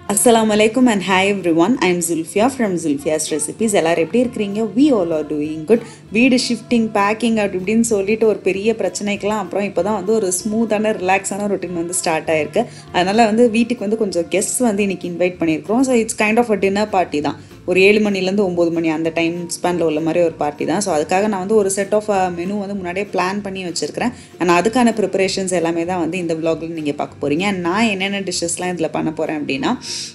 அஸ்ஸலாமு அலைக்கும் and hi everyone I am Zulfiya from Zulfiya's recipes எல்லாரும் எப்படி இருக்கிறீங்க we all are doing good வீடு ஷிஃப்டிங் பேக்கிங் அப்படி இப்படின்னு சொல்லிட்டு ஒரு பெரிய பிரச்சனைக்கெலாம் அப்புறம் இப்போ தான் வந்து ஒரு ஸ்மூத்தான ரிலாக்ஸான ரொட்டீன் வந்து ஸ்டார்ட் ஆயிருக்கு அதனால் வந்து வீட்டுக்கு வந்து கொஞ்சம் கெஸ்ட் வந்து இன்னைக்கு இன்வைட் பண்ணியிருக்கிறோம் so it's kind of a dinner party தான் ஒரு ஏழு மணிலேருந்து ஒம்பது மணி அந்த டைம் ஸ்பேனில் உள்ள மாதிரி ஒரு பார்ட்டி தான் ஸோ அதுக்காக நான் வந்து ஒரு செட் ஆஃப் மெனு வந்து முன்னாடியே பிளான் பண்ணி வச்சுருக்கிறேன் அண்ட் அதுக்கான ப்ரிப்பரேஷன்ஸ் எல்லாமே தான் வந்து இந்த vlogல நீங்கள் பார்க்க போகிறீங்க அண்ட் நான் என்னென்ன டிஷ்ஷஸ்லாம் இதில் பண்ண போகிறேன் அப்படின்னா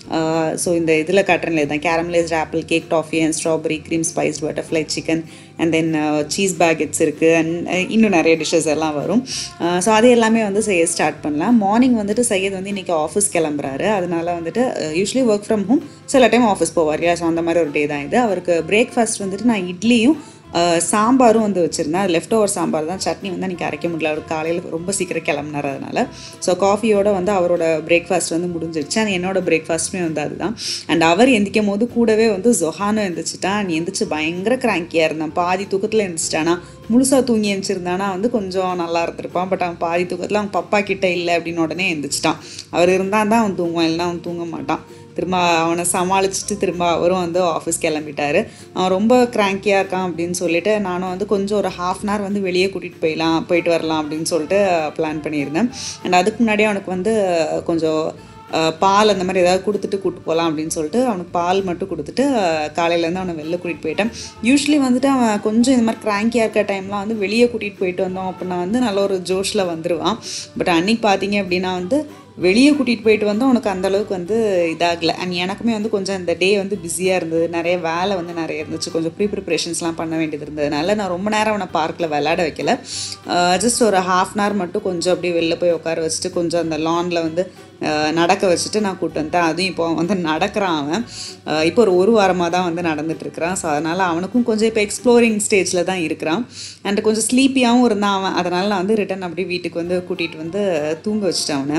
ஸோ இந்த இதில் காட்டுறேன் தான் caramelised apple cake toffee and strawberry cream spice butterfly chicken and then cheese packets இருக்குது அண்ட் இன்னும் நிறைய டிஷ்ஷஸ் எல்லாம் வரும் ஸோ அது எல்லாமே வந்து செய்ய ஸ்டார்ட் பண்ணலாம் மார்னிங் வந்துட்டு சையத் வந்து இன்றைக்கி ஆஃபீஸ் கிளம்புறாரு அதனால வந்துட்டு யூஸ்வலி ஒர்க் ஃப்ரம் ஹோம் சில டைம் ஆஃபீஸ் போவார் இல்லையா ஸோ அந்த மாதிரி ஒரு டே தான் இது அவருக்கு பிரேக்ஃபாஸ்ட் வந்துட்டு நான் இட்லியும் அஹ், சாம்பாரும் வந்து வச்சுருந்தேன் அது லெஃப்ட் ஓவர் சாம்பார் தான் சட்னி வந்து அன்றைக்கி அரைக்க முடியல அவர் காலையில் ரொம்ப சீக்கிரம் கிளம்புனார் அதனால் ஸோ காஃபியோட வந்து அவரோட பிரேக்ஃபாஸ்ட் வந்து முடிஞ்சிருச்சு அண்ட் என்னோட பிரேக்ஃபாஸ்ட்டுமே வந்து அதுதான் அண்ட் அவர் எந்திக்கும் போது கூடவே வந்து ஜொஹானும் எந்திரிச்சிட்டான் நீ எந்திரிச்சு பயங்கர கிராங்கியாக இருந்தான் பாதி தூக்கத்தில் எந்திரிச்சிட்டானா முழுசாக தூங்கி எழுந்திருந்தானா வந்து கொஞ்சம் நல்லா இருந்திருப்பான் பட் அவன் பாதி தூக்கத்தில் அவன் பப்பா கிட்ட இல்லை அப்படின்னு உடனே எந்திரிச்சிட்டான் அவர் இருந்தால் தான் அவன் தூங்குவான் இல்லைன்னா அவன் தூங்க மாட்டான் திரும்ப அவனை சமாளிச்சுட்டு திரும்ப அவரும் வந்து ஆஃபீஸ் கிளம்பிட்டாரு அவன் ரொம்ப கிராங்கியாக இருக்கான் அப்படின்னு சொல்லிட்டு நானும் வந்து கொஞ்சம் ஒரு ஹாஃப் அன் ஹவர் வந்து வெளியே கூட்டிகிட்டு போயிடலாம் போயிட்டு வரலாம் அப்படின்னு சொல்லிட்டு பிளான் பண்ணியிருந்தேன் அண்ட் அதுக்கு முன்னாடியே அவனுக்கு வந்து கொஞ்சம் அஹ், பால் அந்த மாதிரி ஏதாவது கொடுத்துட்டு கூப்பிட்டு போகலாம் அப்படின்னு சொல்லிட்டு அவனுக்கு பால் மட்டும் கொடுத்துட்டு அஹ், காலையிலேருந்து அவனை வெளில கூட்டிகிட்டு போயிட்டேன் யூஸ்வலி வந்துட்டு அவன் கொஞ்சம் இந்த மாதிரி கிராங்கியாக இருக்க டைம்லாம் வந்து வெளியே கூட்டிகிட்டு போயிட்டு வந்தோம் அப்படின்னா வந்து நல்ல ஒரு ஜோஷில் வந்துடுவான் பட் அன்னைக்கு பார்த்தீங்க அப்படின்னா வந்து வெளியே கூட்டிகிட்டு போயிட்டு வந்தோம் உனக்கு அந்த அளவுக்கு வந்து இதாகலை அண்ட் எனக்குமே வந்து கொஞ்சம் இந்த டே வந்து பிஸியாக இருந்தது நிறைய வேலை வந்து நிறைய இருந்துச்சு கொஞ்சம் ப்ரீ ப்ரிப்ரேஷன்ஸ்லாம் பண்ண வேண்டியது இருந்ததுனால நான் ரொம்ப நேரம் அவனை பார்க்கில் விளையாட வைக்கல ஜஸ்ட் ஒரு ஹாஃப் அன் ஹவர் மட்டும் கொஞ்சம் அப்படியே வெளில போய் உட்கார வச்சுட்டு கொஞ்சம் அந்த லானில் வந்து அஹ், நடக்க வச்சுட்டு நான் கூப்பிட்டு வந்தேன் அதுவும் இப்போ அவன் வந்து நடக்கிறான் அவன் அஹ், இப்போ ஒரு ஒரு வாரமாக தான் வந்து நடந்துட்டு இருக்கிறான் ஸோ அதனால் அவனுக்கும் கொஞ்சம் இப்போ எக்ஸ்ப்ளோரிங் ஸ்டேஜில் தான் இருக்கிறான் அண்ட் கொஞ்சம் ஸ்லீப்பியாகவும் இருந்தான் அவன் அதனால் நான் வந்து ரிட்டன் அப்படியே வீட்டுக்கு வந்து கூட்டிகிட்டு வந்து தூங்க வச்சுட்டேன் அவனை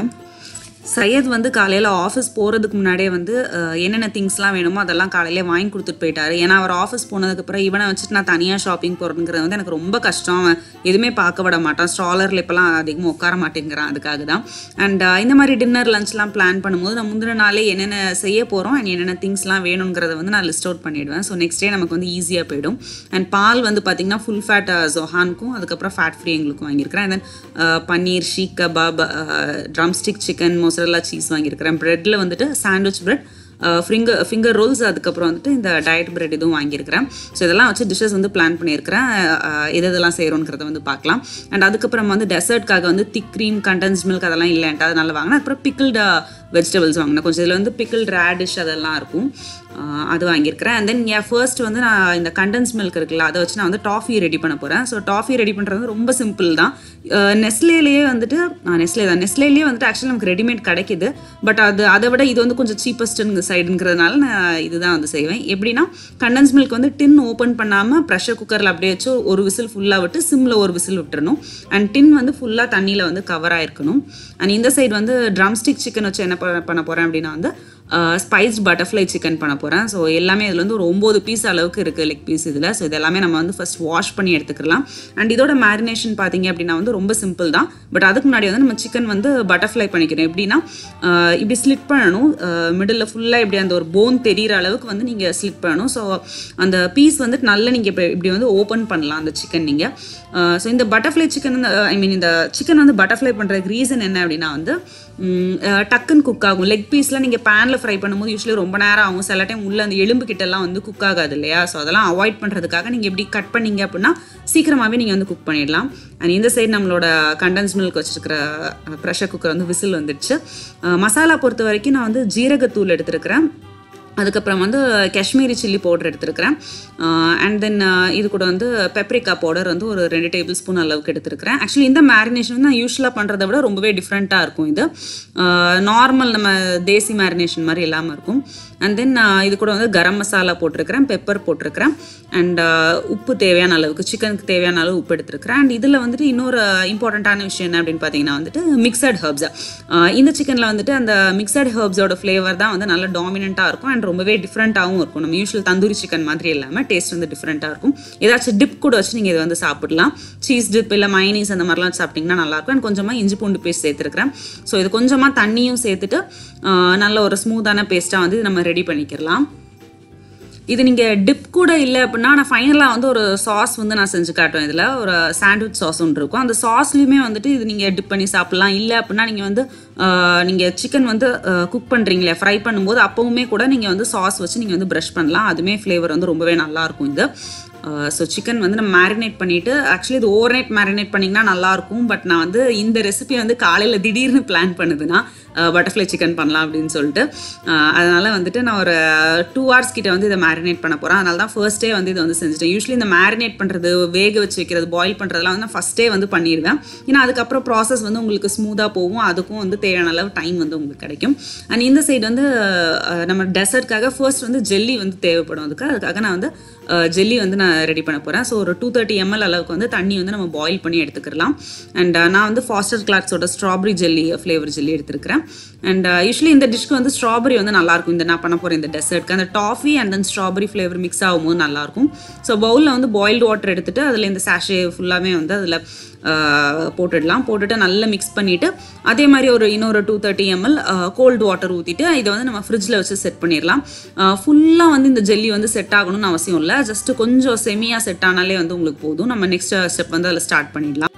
சையத் வந்து காலையில் ஆஃபீஸ் போகிறதுக்கு முன்னாடியே வந்து அஹ், என்னென்ன திங்ஸ்லாம் வேணுமோ அதெல்லாம் காலையிலே வாங்கி கொடுத்துட்டு போயிட்டாரு ஏன்னா அவர் ஆஃபீஸ் போனதுக்கப்புறம் இவனை வச்சுட்டு நான் தனியாக ஷாப்பிங் போகிறதுங்கிறது வந்து எனக்கு ரொம்ப கஷ்டம் அவன் எதுவுமே பார்க்க விட மாட்டான் ஸ்ட்ராலரில் இப்போலாம் அதிகமாக உட்கார மாட்டேங்கிறான் அதுக்காக தான் அண்ட் இந்த மாதிரி டின்னர் லஞ்ச்லாம் பிளான் பண்ணும்போது நான் முந்தின நாளே என்னென்ன செய்ய போகிறோம் அண்ட் என்னென்ன திங்ஸ்லாம் வேணுங்கிறத வந்து நான் லிஸ்ட் அவுட் பண்ணிவிடுவேன் ஸோ நெக்ஸ்ட் டே நமக்கு வந்து ஈஸியாக போயிடும் அண்ட் பால் வந்து பார்த்திங்கன்னா ஃபுல் ஃபேட் ஜொஹானுக்கும் அதுக்கப்புறம் ஃபேட் ஃப்ரீ எங்களுக்கும் வாங்கியிருக்கிறேன் then paneer seekh kebab drum stick chicken mozzarella cheese வாங்கியிருக்கிறேன் ப்ரெட்டில் வந்துட்டு sandwich bread finger finger rolls அதுக்கப்புறம் வந்துட்டு இந்த டயட் பிரெட் இதுவும் வாங்கியிருக்கிறேன் ஸோ இதெல்லாம் வச்சு டிஷ்ஷஸ் வந்து பிளான் பண்ணியிருக்கிறேன் அஹ், எது எதெல்லாம் செய்கிறோங்கிறத வந்து பார்க்கலாம் அண்ட் அதுக்கப்புறம் வந்து டெசர்ட்காக வந்து திக் க்ரீம் கண்டன்ஸ் மில்க் அதெல்லாம் இல்லைன்ட்டு அதனால வாங்கினேன் அப்புறம் பிக்கிள்டு வெஜிடபிள்ஸ் வாங்கினேன் கொஞ்சம் இதில் வந்து பிக்கிள் ரேடிஷ் அதெல்லாம் இருக்கும் அஹ், அது வாங்கியிருக்கிறேன் அண்ட் தென் என் ஃபர்ஸ்ட் வந்து நான் இந்த கண்டன்ஸ் மில்க் இருக்குல்ல அதை வச்சு நான் வந்து டாஃபி ரெடி பண்ண போகிறேன் ஸோ டாஃபி ரெடி பண்ணுறது வந்து ரொம்ப சிம்பிள் தான் நெஸ்லேலேயே வந்துட்டு நெஸ்லே தான் நெஸ்லேலேயே வந்துட்டு ஆக்சுவலி நமக்கு ரெடிமேட் கிடைக்குது பட் அது அதை விட இது வந்து கொஞ்சம் சீப்பஸ்ட்டுங்க சைடுங்கிறதுனால நான் இதுதான் வந்து செய்வேன் எப்படின்னா கண்டன்ஸ் மில்க் வந்து டின் ஓப்பன் பண்ணாமல் ப்ரெஷர் குக்கரில் அப்படியே வச்சு ஒரு விசில் ஃபுல்லாக விட்டு சிம்மில் ஒரு விசில் விட்டுறணும் அண்ட் டின் வந்து ஃபுல்லாக தண்ணியில் வந்து கவர் ஆயிருக்கணும் அண்ட் இந்த சைடு வந்து ட்ரம் ஸ்டிக் சிக்கன் வச்சு என்ன பண்ண- பண்ண போகிறேன் அப்படின்னா வந்து ஸ்பைஸ்ட் பட்டர்ஃப்ளை சிக்கன் பண்ண போகிறேன் ஸோ எல்லாமே இதில் வந்து ஒரு ஒம்பது பீஸ் அளவுக்கு இருக்குது லெக் பீஸ் இதில் ஸோ இது எல்லாமே நம்ம வந்து ஃபர்ஸ்ட் வாஷ் பண்ணி எடுத்துக்கலாம் அண்ட் இதோட மேரினேஷன் பார்த்தீங்க அப்படின்னா வந்து ரொம்ப சிம்பிள் தான் பட் அதுக்கு முன்னாடி வந்து நம்ம சிக்கன் வந்து பட்டர்ஃப்ளை பண்ணிக்கிறோம் எப்படின்னா அஹ், இப்படி ஸ்லிட் பண்ணணும் மிடில் ஃபுல்லாக இப்படி அந்த ஒரு போன் தெரியிற அளவுக்கு வந்து நீங்கள் ஸ்லிட் பண்ணணும் ஸோ அந்த பீஸ் வந்துட்டு நல்லா நீங்கள் இப்படி இப்படி வந்து ஓப்பன் பண்ணலாம் அந்த சிக்கன் நீங்கள் ஸோ இந்த பட்டர்ஃப்ளை சிக்கன் ஐ மீன் இந்த சிக்கன் வந்து பட்டர்ஃப்ளை பண்ணுறதுக்கு ரீசன் என்ன அப்படின்னா வந்து ம், அஹ், டக்குன்னு குக் ஆகும் லெக் பீஸ்லாம் நீங்கள் பேனில் ஃப்ரை பண்ணும்போது யூஸ்வலி ரொம்ப நேரம் ஆகும் சில டைம் உள்ள அந்த எலும்பு கிட்டலாம் வந்து குக் ஆகாது இல்லையா ஸோ அதெல்லாம் அவாய்ட் பண்ணுறதுக்காக நீங்கள் எப்படி கட் பண்ணீங்க அப்படின்னா சீக்கிரமாகவே நீங்கள் வந்து குக் பண்ணிடலாம் அண்ட் இந்த சைடு நம்மளோட கண்டன்ஸ் மில்க் வச்சிருக்கிற ப்ரெஷர் குக்கர் வந்து விசில் வந்துடுச்சு அஹ், மசாலா பொறுத்த வரைக்கும் நான் வந்து ஜீரகத்தூள் எடுத்திருக்கிறேன் அதுக்கப்புறம் வந்து காஷ்மீரி சில்லி பவுடர் எடுத்திருக்கிறேன் அண்ட் தென் இது கூட வந்து பெப்ரிக்கா பவுடர் வந்து ஒரு ரெண்டு டேபிள் ஸ்பூன் அளவுக்கு எடுத்திருக்கிறேன் ஆக்சுவலி இந்த மேரினேஷன் வந்து நான் யூஸ்வலாக பண்ணுறதை விட ரொம்பவே டிஃப்ரெண்ட்டாக இருக்கும் இது நார்மல் நம்ம தேசி மேரினேஷன் மாதிரி இல்லாமல் இருக்கும் அண்ட் தென் இது கூட வந்து கரம் மசாலா போட்டிருக்கிறேன் பெப்பர் போட்டிருக்கிறேன் அண்ட் உப்பு தேவையான அளவுக்கு சிக்கனுக்கு தேவையான அளவு உப்பு எடுத்திருக்கிறேன் அண்ட் இதில் வந்துட்டு இன்னொரு இம்பார்ட்டண்ட்டான விஷயம் என்ன அப்படின்னு பார்த்தீங்கன்னா வந்துட்டு மிக்சட் ஹர்ப்ஸ் இந்த சிக்கனில் வந்துட்டு அந்த மிக்சட் ஹர்ப்ஸோட ஃப்ளேவர் தான் வந்து நல்லா டாமினண்ட்டாக இருக்கும் அண்ட் ரொம்பவே டிஃப்ரெண்ட்டாகவும் இருக்கும் நம்ம யூஷுவல் தந்தூரி சிக்கன் மாதிரி இல்லாமல் டேஸ்ட் வந்து டிஃப்ரெண்ட்டாக இருக்கும் ஏதாச்சும் டிப் கூட வச்சு நீங்கள் இதை வந்து சாப்பிடலாம் சீஸ் டிப் இல்லை மைனீஸ் அந்த மாதிரிலாம் வச்சு சாப்பிட்டிங்கன்னா நல்லாயிருக்கும் அண்ட் கொஞ்சமாக இஞ்சி பூண்டு பேஸ்ட் சேர்த்துருக்கிறேன் ஸோ இது கொஞ்சமாக தண்ணியும் சேர்த்துட்டு ஆஹ், நல்ல ஒரு ஸ்மூத்தான பேஸ்ட்டாக வந்து இது நம்ம ரெடி பண்ணிக்கிறலாம் இது நீங்கள் டிப் கூட இல்லை அப்படின்னா நான் ஃபைனலாக வந்து ஒரு சாஸ் வந்து நான் செஞ்சு காட்டுவேன் இதில் ஒரு சாண்ட்விச் சாஸ் ஒன்று இருக்கும் அந்த சாஸ்லேயுமே வந்துட்டு இது நீங்கள் டிப் பண்ணி சாப்பிட்லாம் இல்லை அப்படின்னா நீங்கள் வந்து நீங்கள் சிக்கன் வந்து குக் பண்ணுறீங்களே ஃப்ரை பண்ணும்போது அப்போவுமே கூட நீங்கள் வந்து சாஸ் வச்சு நீங்கள் வந்து ப்ரஷ் பண்ணலாம் அதுவுமே ஃப்ளேவர் வந்து ரொம்பவே நல்லாயிருக்கும் இது ஸோ சிக்கன் வந்து நம்ம மேரினேட் பண்ணிவிட்டு ஆக்சுவலி இது ஓவர் நைட் மேரினேட் பண்ணிங்கன்னா நல்லாயிருக்கும் பட் நான் வந்து இந்த ரெசிபி வந்து காலையில் திடீர்னு பிளான் பண்ணுதுன்னா பட்டர்ஃப்ளை சிக்கன் பண்ணலாம் அப்படின்னு சொல்லிட்டு அஹ், அதனால வந்துட்டு நான் ஒரு டூ ஹவர்ஸ் கிட்ட வந்து இதை மேரினேட் பண்ண போகிறேன் அதனால தான் ஃபர்ஸ்டே வந்து இதை வந்து செஞ்சுட்டேன் யூஸ்வலி இந்த மேரினேட் பண்ணுறது வேக வச்சு வைக்கிறது பாயில் பண்ணுறதுலாம் வந்து நான் ஃபஸ்ட்டே வந்து பண்ணிடுவேன் ஏன்னா அதுக்கப்புறம் ப்ராசஸ் வந்து உங்களுக்கு ஸ்மூத்தாக போகும் அதுக்கும் வந்து தேவையான அளவு டைம் வந்து உங்களுக்கு கிடைக்கும் அண்ட் இந்த சைடு வந்து அஹ், நம்ம டெசர்ட்காக ஃபர்ஸ்ட் வந்து ஜெல்லி வந்து தேவைப்படும் அதுக்கு அதுக்காக நான் வந்து ஜெல்லி வந்து நான் ரெடி பண்ண போகிறேன் ஸோ ஒரு டூ தேர்ட்டி எம்எல் அளவுக்கு வந்து தண்ணி வந்து நம்ம பாயில் பண்ணி எடுத்துக்கலாம் அண்ட் நான் வந்து ஃபாஸ்டர் கிளாட்ஸோட ஸ்ட்ராபெரி ஜெல்லி ஃப்ளேவர் ஜெல்லி எடுத்துருக்கிறேன் அண்ட் யூஸ்வலி இந்த டிஷ்க்கு வந்து ஸ்ட்ராபெரி வந்து நல்லாயிருக்கும் இந்த நான் பண்ண போகிற இந்த டெசர்ட்க்கு அந்த toffee and then strawberry flavour mix ஆகும்போது நல்லாயிருக்கும் ஸோ பவுலில் வந்து பாயில்டு வாட்டர் எடுத்துட்டு அதில் இந்த சாஷே ஃபுல்லாமே வந்து அதில் போட்டுடலாம் போட்டுட்டு நல்லா மிக்ஸ் பண்ணிவிட்டு அதே மாதிரி ஒரு இன்னொரு two thirty ML cold water ஊற்றிட்டு இதை வந்து நம்ம ஃப்ரிட்ஜில் வச்சு செட் பண்ணிடலாம் ஃபுல்லாக வந்து இந்த ஜெல்லி வந்து செட் ஆகணும்னு அவசியம் இல்லை ஜஸ்ட் கொஞ்சம் செமியாக செட் ஆனாலே வந்து உங்களுக்கு போதும் நம்ம நெக்ஸ்ட் ஸ்டெப் வந்து அதில் ஸ்டார்ட் பண்ணிடலாம்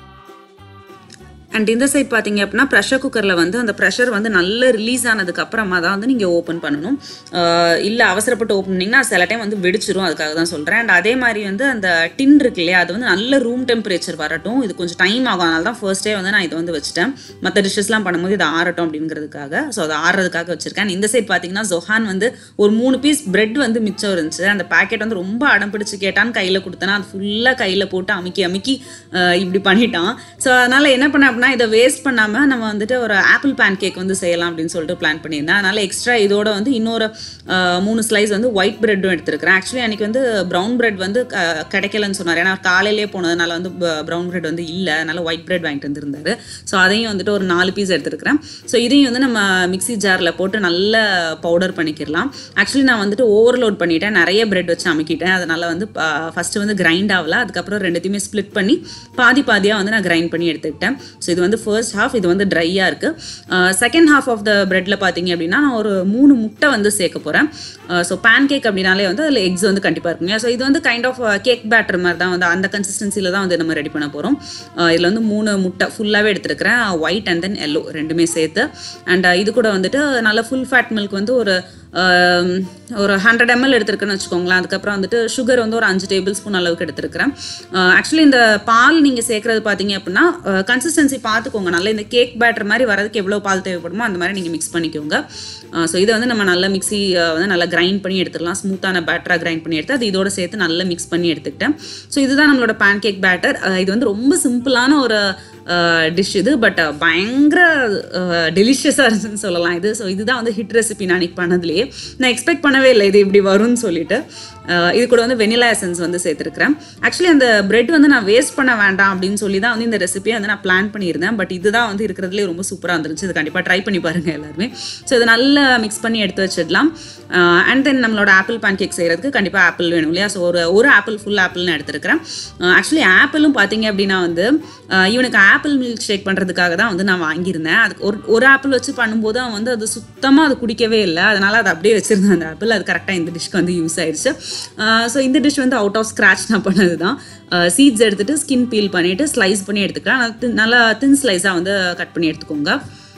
அண்ட் இந்த சைட் பார்த்தீங்க அப்படின்னா ப்ரெஷர் குக்கரில் வந்து அந்த ப்ரெஷர் வந்து நல்ல ரிலீஸ் ஆனதுக்கு அப்புறமா தான் வந்து நீங்கள் ஓப்பன் பண்ணணும் இல்லை அவசரப்பட்டு ஓப்பன் பண்ணிங்கன்னா சில டைம் வந்து வெடிச்சிரும் அதுக்காக தான் சொல்கிறேன் அண்ட் அதே மாதிரி வந்து அந்த டின் இருக்கு இல்லையா அது வந்து நல்ல ரூம் டெம்பரேச்சர் வரட்டும் இது கொஞ்சம் டைம் ஆகும் அதனால தான் ஃபர்ஸ்டே வந்து நான் இதை வந்து வச்சுட்டேன் மற்ற டிஷ்ஷஸ்லாம் பண்ணும்போது இது ஆறட்டும் அப்படிங்கிறதுக்காக ஸோ அது ஆறுறதுக்காக வச்சிருக்கேன் இந்த சைட் பார்த்தீங்கன்னா ஜொஹான் வந்து ஒரு மூணு பீஸ் பிரெட் வந்து மிச்சம் இருந்துச்சு அந்த பேக்கெட் வந்து ரொம்ப அடம் பிடிச்சு கேட்டான்னு கையில் கொடுத்தேன்னா அது ஃபுல்லாக கையில் போட்டு அமுக்கி அமுக்கி அஹ், இப்படி பண்ணிட்டான் ஸோ அதனால் என்ன பண்ணேன் அப்படின்னா இதை வேஸ்ட் பண்ணாமல் நம்ம வந்துட்டு ஒரு ஆப்பிள் பேன் கேக் வந்து செய்யலாம் அப்படின்னு சொல்லிட்டு பிளான் பண்ணியிருந்தேன் அதனால் எக்ஸ்ட்ரா இதோட வந்து இன்னொரு அஹ், மூணு ஸ்லைஸ் வந்து ஒயிட் பிரெட்டும் எடுத்துருக்கிறேன் ஆக்சுவலி அன்றைக்கி வந்து ப்ரௌன் பிரெட் வந்து க- கிடைக்கலன்னு சொன்னார் ஏன்னா காலையிலே போனதுனால வந்து ப்ரௌன் பிரெட் வந்து இல்லை அதனால் ஒயிட் பிரெட் வாங்கிட்டு வந்திருந்தாரு ஸோ அதையும் வந்துட்டு ஒரு நாலு பீஸ் எடுத்துருக்கிறேன் ஸோ இதையும் வந்து நம்ம மிக்ஸி ஜாரில் போட்டு நல்லா பவுடர் பண்ணிக்கிறலாம் ஆக்சுவலி நான் வந்துட்டு ஓவர்லோட் பண்ணிட்டேன் நிறைய பிரெட் வச்சு அமைக்கிட்டேன் அதனால் வந்து ஃபஸ்ட்டு வந்து கிரைண்ட் ஆகல அதுக்கப்புறம் ரெண்டுத்தையுமே ஸ்ப்ளிட் பண்ணி பாதி பாதியாக வந்து நான் கிரைண்ட் பண்ணி எடுத்துக்கிட்டேன் ஸோ இது வந்து ஃபர்ஸ்ட் ஹாஃப் இது வந்து ட்ரையாக இருக்குது செகண்ட் ஹாஃப் ஆஃப் த பிரெட்டில் பார்த்தீங்க அப்படின்னா நான் ஒரு மூணு முட்டை வந்து சேர்க்க போகிறேன் ஸோ பேன் கேக் அப்படின்னாலே வந்து அதில் எக்ஸ் வந்து கண்டிப்பாக இருக்குங்க ஸோ இது வந்து கைண்ட் ஆஃப் கேக் பேட்டர் மாதிரி தான் வந்து அந்த கன்சிஸ்டன்சியில் தான் வந்து நம்ம ரெடி பண்ண போகிறோம் இதில் வந்து மூணு முட்டை ஃபுல்லாகவே எடுத்துருக்கிறேன் ஒயிட் அண்ட் தென் எல்லோ ரெண்டுமே சேர்த்து அண்ட் இது கூட வந்துட்டு நல்ல ஃபுல் ஃபேட் மில்க் வந்து ஒரு ஆம், ஒரு ஹண்ட்ரட் எம்எல் எடுத்துருக்குன்னு வச்சுக்கோங்களேன் அதுக்கப்புறம் வந்துட்டு சுகர் வந்து ஒரு அஞ்சு டேபிள் ஸ்பூன் அளவுக்கு எடுத்துருக்கிறேன் ஆக்சுவலி இந்த பால் நீங்கள் சேர்க்குறது பார்த்தீங்க அப்படின்னா கன்சிஸ்டன்சி பார்த்துக்கோங்க நல்லா இந்த கேக் பேட்டர் மாதிரி வரதுக்கு எவ்வளோ பால் தேவைப்படுமோ அந்த மாதிரி நீங்கள் மிக்ஸ் பண்ணிக்கோங்க ஸோ இதை வந்து நம்ம நல்லா மிக்ஸி வந்து நல்லா கிரைண்ட் பண்ணி எடுத்துக்கலாம் ஸ்மூத்தான பேட்டராக கிரைண்ட் பண்ணி எடுத்து அது இதோட சேர்த்து நல்லா மிக்ஸ் பண்ணி எடுத்துக்கிட்டேன் ஸோ இதுதான் நம்மளோட பேன் கேக் பேட்டர் இது வந்து ரொம்ப சிம்பிளான ஒரு டிஷ் இது பட் பயங்கர டெலிஷியஸாக இருந்துச்சுன்னு சொல்லலாம் இது ஸோ இதுதான் வந்து ஹிட் ரெசிபி நான் இன்னைக்கு பண்ணதுலேயே நான் எக்ஸ்பெக்ட் பண்ணவே இல்லை இது இப்படி வரும்னு சொல்லிட்டு அஹ் இது கூட வந்து வெனிலா எசன்ஸ் வந்து சேர்த்துருக்கிறேன் ஆக்சுவலி அந்த பிரெட் வந்து நான் வேஸ்ட் பண்ண வேண்டாம் அப்படின்னு சொல்லி தான் வந்து இந்த ரெசிபியை வந்து நான் பிளான் பண்ணியிருந்தேன் பட் இதுதான் வந்து இருக்கிறதுலே ரொம்ப சூப்பராக இருந்துச்சு இது கண்டிப்பாக ட்ரை பண்ணி பாருங்கள் எல்லாருமே ஸோ இதை நல்லா மிக்ஸ் பண்ணி எடுத்து வச்சிடலாம் அண்ட் தென் நம்மளோட ஆப்பிள் பேன் கேக் செய்கிறதுக்கு கண்டிப்பாக ஆப்பிள் வேணும் இல்லையா ஸோ ஒரு ஒரு ஆப்பிள் ஃபுல் ஆப்பிள்னு எடுத்துருக்கிறேன் ஆக்சுவலி ஆப்பிளும் பார்த்தீங்க அப்படின்னா வந்து அஹ் இவனுக்கு ஆப்பிள் மில்க் ஷேக் பண்ணுறதுக்காக தான் வந்து நான் வாங்கியிருந்தேன் அதுக்கு ஒரு ஒரு ஆப்பிள் வச்சு பண்ணும்போது அவன் வந்து அது சுத்தமாக அது குடிக்கவே இல்லை அதனால் அதை அப்படியே வச்சுருந்தேன் அந்த ஆப்பிள் அது கரெக்டாக இந்த டிஷ்க்கு வந்து யூஸ் ஆயிடுச்சு ஸோ இந்த டிஷ் வந்து அவுட் ஆஃப் ஸ்க்ராச் நான் பண்ணது தான் சீட்ஸ் எடுத்துட்டு ஸ்கின் பீல் பண்ணிவிட்டு ஸ்லைஸ் பண்ணி எடுத்துக்கலாம் நல்லா thin- நல்லா தின் ஸ்லைஸாக வந்து கட் பண்ணி எடுத்துக்கோங்க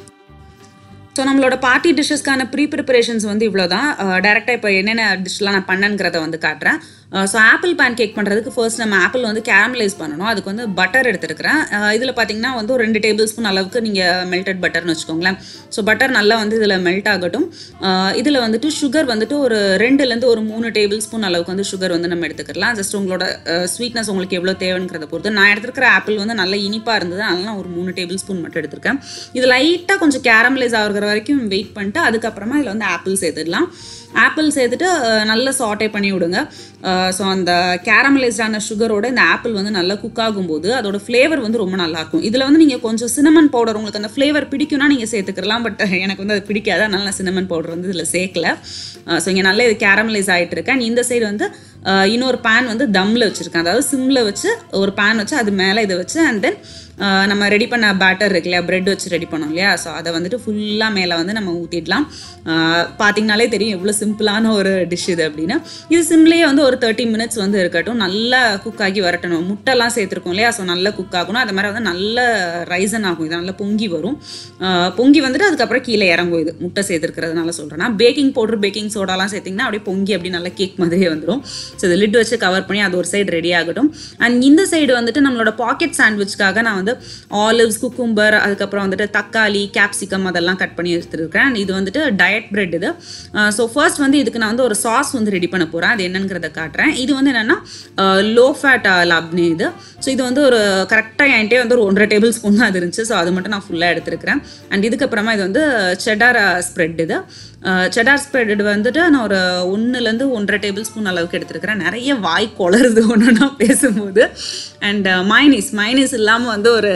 ஸோ நம்மளோட பார்ட்டி டிஷ்ஷஸ்க்கான ப்ரீ ப்ரிப்பரேஷன்ஸ் வந்து இவ்வளோ தான் டேரெக்டாக இப்போ என்னென்ன டிஷ்லாம் நான் பண்ணேங்கிறத வந்து காட்டுறேன் ஸோ ஆப்பிள் பேன் கேக் பண்ணுறதுக்கு ஃபர்ஸ்ட் நம்ம ஆப்பிள் வந்து கேரமலைஸ் பண்ணணும் அதுக்கு வந்து பட்டர் எடுத்துருக்கிறேன் இதில் பார்த்தீங்கன்னா வந்து ஒரு ரெண்டு டேபிள் ஸ்பூன் அளவுக்கு நீங்கள் மெல்டட் பட்டர்னு வச்சுக்கோங்களேன் ஸோ பட்டர் நல்லா வந்து இதில் மெல்ட் ஆகட்டும் இதில் வந்துட்டு சுகர் வந்துட்டு ஒரு ரெண்டுலேருந்து ஒரு மூணு டேபிள் ஸ்பூன் அளவுக்கு வந்து சுகர் வந்து நம்ம எடுத்துக்கலாம் ஜஸ்ட் உங்களோட ஸ்வீட்னஸ் உங்களுக்கு எவ்வளோ தேவைங்கிறத பொறுத்து நான் எடுத்துருக்கிற ஆப்பிள் வந்து நல்ல இனிப்பாக இருந்தது அதனால நான் ஒரு மூணு டேபிள் ஸ்பூன் மட்டும் எடுத்திருக்கேன் இது லைட்டாக கொஞ்சம் கேரமலைஸ் ஆகுற வரைக்கும் வெயிட் பண்ணிட்டு அதுக்கப்புறமா இதில் வந்து ஆப்பிள் சேர்த்துடலாம் ஆப்பிள் சேர்த்துட்டு அஹ், நல்லா சாட்டே பண்ணி விடுங்க ஸோ அந்த கேரமலைஸ்டான சுகரோட இந்த ஆப்பிள் வந்து நல்லா குக் ஆகும்போது அதோட ஃப்ளேவர் வந்து ரொம்ப நல்லா இருக்கும் இதில் வந்து நீங்கள் கொஞ்சம் சினமன் பவுடர் உங்களுக்கு அந்த ஃப்ளேவர் பிடிக்கும்னா நீங்கள் சேர்த்துக்கலாம் பட் எனக்கு வந்து அது பிடிக்காது அதனால நான் சினமன் பவுடர் வந்து இதில் சேர்க்கல ஸோ இங்கே நல்லா இது கேரமலைஸ் ஆகிட்டு இருக்கு அண்ட் இந்த சைடு வந்து அஹ், இன்னொரு பேன் வந்து தம்மில் வச்சுருக்கேன் அதாவது சிம்மில் வச்சு ஒரு பேன் வச்சு அது மேலே இதை வச்சு அண்ட் தென் நம்ம ரெடி பண்ண பேட்டர் இருக்கு இல்லையா பிரெட் வச்சு ரெடி பண்ணோம் இல்லையா ஸோ அதை வந்துட்டு ஃபுல்லாக மேலே வந்து நம்ம ஊற்றிடலாம் பார்த்தீங்கனாலே தெரியும் எவ்வளோ சிம்பிளான ஒரு டிஷ் இது அப்படின்னு இது சிம்லேயே வந்து ஒரு தேர்ட்டி மினிட்ஸ் வந்து இருக்கட்டும் நல்லா குக் ஆகி வரட்டணும் முட்டைலாம் சேர்த்துருக்கோம் இல்லையா ஸோ நல்லா குக் ஆகணும் அது மாதிரி வந்து நல்ல ரைசன் ஆகும் இது நல்லா பொங்கி வரும் ஆஹ் பொங்கி வந்துட்டு அதுக்கப்புறம் கீழே இறங்கும் இது முட்டை சேர்த்துருக்கிறதுனால சொல்கிறேன்னா பேக்கிங் பவுடர் பேக்கிங் சோடாலாம் சேர்த்திங்கன்னா அப்படியே பொங்கி அப்படி நல்லா கேக் மாதிரியே வந்துடும் ஸோ இது லிட் வச்சு கவர் பண்ணி அது ஒரு சைடு ரெடி ஆகட்டும் அண்ட் இந்த சைடு வந்துட்டு நம்மளோட பாக்கெட் சாண்ட்விச்காக நான் வந்து ஆலிவ்ஸ் குக்கும்பர் அதுக்கப்புறம் வந்துட்டு தக்காளி கேப்சிகம் அதெல்லாம் கட் பண்ணி எடுத்துருக்கேன் And இது வந்துட்டு டயட் பிரெட் இது ஸோ ஃபர்ஸ்ட் வந்து இதுக்கு நான் வந்து ஒரு சாஸ் வந்து ரெடி பண்ண போகிறேன் அது என்னங்கிறத காட்டுறேன் இது வந்து என்னென்னா லோ ஃபேட் லப்னே இது ஸோ இது வந்து ஒரு கரெக்டாக என்கிட்டே வந்து ஒரு ஒன்றரை டேபிள் ஸ்பூன் தான் அது இருந்துச்சு ஸோ அது மட்டும் நான் ஃபுல்லாக எடுத்துருக்கிறேன் அண்ட் இதுக்கப்புறமா இது வந்து செடார் ஸ்ப்ரெட் இது செடார் ஸ்ப்ரெட் வந்துட்டு நான் ஒரு ஒன்றுலேருந்து ஒன்றரை டேபிள் ஸ்பூன் அளவுக்கு எடுத்துருக்கிறேன் நிறைய வாய் குளருது ஒன்று நான் பேசும்போது அண்ட் மைனீஸ் மைனீஸ் இல்லாமல் வந்து ஒரு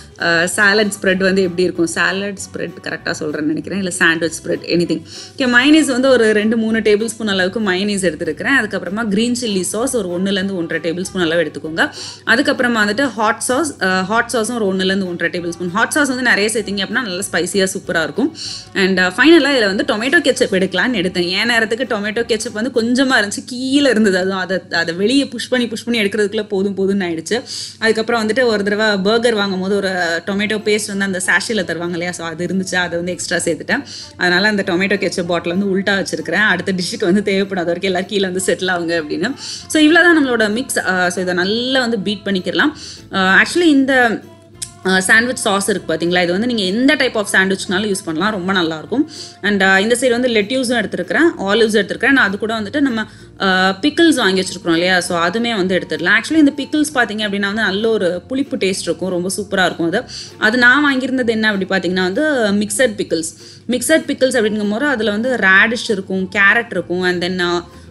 சாலட் ஸ்ப்ரெட் வந்து எப்படி இருக்கும் சாலட் ஸ்ப்ரெட் கரெக்டாக சொல்கிறேன்னு நினைக்கிறேன் இல்லை sandwich spread anything okay mayonnaise வந்து ஒரு ரெண்டு மூணு டேபிள் ஸ்பூன் அளவுக்கு மைனீஸ் எடுத்துருக்கிறேன் அதுக்கப்புறமா க்ரீன் சில்லி சாஸ் ஒரு ஒன்றுலேருந்து ஒன்றரை டேபிள் ஸ்பூன் அளவு எடுத்துக்கோங்க அதுக்கப்புறமா வந்துட்டு ஹாட் சாஸ் ஹாட் சாஸும் ஒரு ஒன்றுலேருந்து ஒன்றரை டேபிள் ஸ்பூன் ஹாட் சாஸ் வந்து நிறைய சேர்த்திங்க அப்படின்னா நல்லா ஸ்பைசியாக சூப்பராக இருக்கும் அண்ட் ஃபைனலாக இதில் வந்து டொமேட்டோ கெச்சப் எடுக்கலாம்னு எடுத்தேன் ஏன் நேரத்துக்கு டொமேட்டோ கெச்சப் வந்து கொஞ்சமாக இருந்துச்சு கீழே இருந்தது அதுவும் அதை அதை வெளியே புஷ் பண்ணி புஷ் பண்ணி எடுக்கிறதுக்குள்ளே போதும் போதும்னு ஆயிடுச்சு அதுக்கப்புறம் வந்துட்டு ஒரு தடவை பர்கர் வாங்கும் போது ஒரு டொமேட்டோ பேஸ்ட் வந்து அந்த சாஷியில் தருவாங்க இல்லையா ஸோ அது இருந்துச்சு அதை வந்து எக்ஸ்ட்ரா சேர்த்துட்டேன் அதனால் அந்த டொமேட்டோ கெச்சப் பாட்டில் வந்து உல்ட்டா வச்சிருக்கிறேன் அடுத்த டிஷ்ஷுக்கு வந்து தேவைப்படாத வரைக்கும் எல்லாரும் கீழே வந்து செட்டில் ஆகுங்க அப்படின்னு ஸோ இவ்வளோ தான் நம்மளோட மிக்ஸ் ஸோ இதை நல்லா வந்து பீட் பண்ணிக்கலாம் ஆக்சுவலி இந்த சாண்ட்விச் சாஸ் இருக்குது பார்த்தீங்களா இது வந்து நீங்கள் எந்த டைப் ஆஃப் சாண்ட்விச்னாலும் யூஸ் பண்ணலாம் ரொம்ப நல்லாயிருக்கும் அண்ட் இந்த சைடு வந்து லெட்யூஸும் எடுத்துருக்கிறேன் ஆலிவ்ஸ் எடுத்துருக்கிறேன் நான் அது கூட வந்துட்டு நம்ம பிக்கிள்ஸ் வாங்கி வச்சிருக்கிறோம் இல்லையா ஸோ அதுவுமே வந்து எடுத்துடலாம் ஆக்சுவலி இந்த பிக்கிள்ஸ் பார்த்தீங்க அப்படின்னா வந்து நல்ல ஒரு புளிப்பு டேஸ்ட் இருக்கும் ரொம்ப சூப்பராக இருக்கும் அது அது நான் வாங்கியிருந்தது என்ன அப்படி பார்த்தீங்கன்னா வந்து மிக்சட் பிக்கிள்ஸ் மிக்சட் பிக்கிள்ஸ் அப்படிங்கும்போது அதில் வந்து ரேடிஷ் இருக்கும் கேரட் இருக்கும் அண்ட் தென்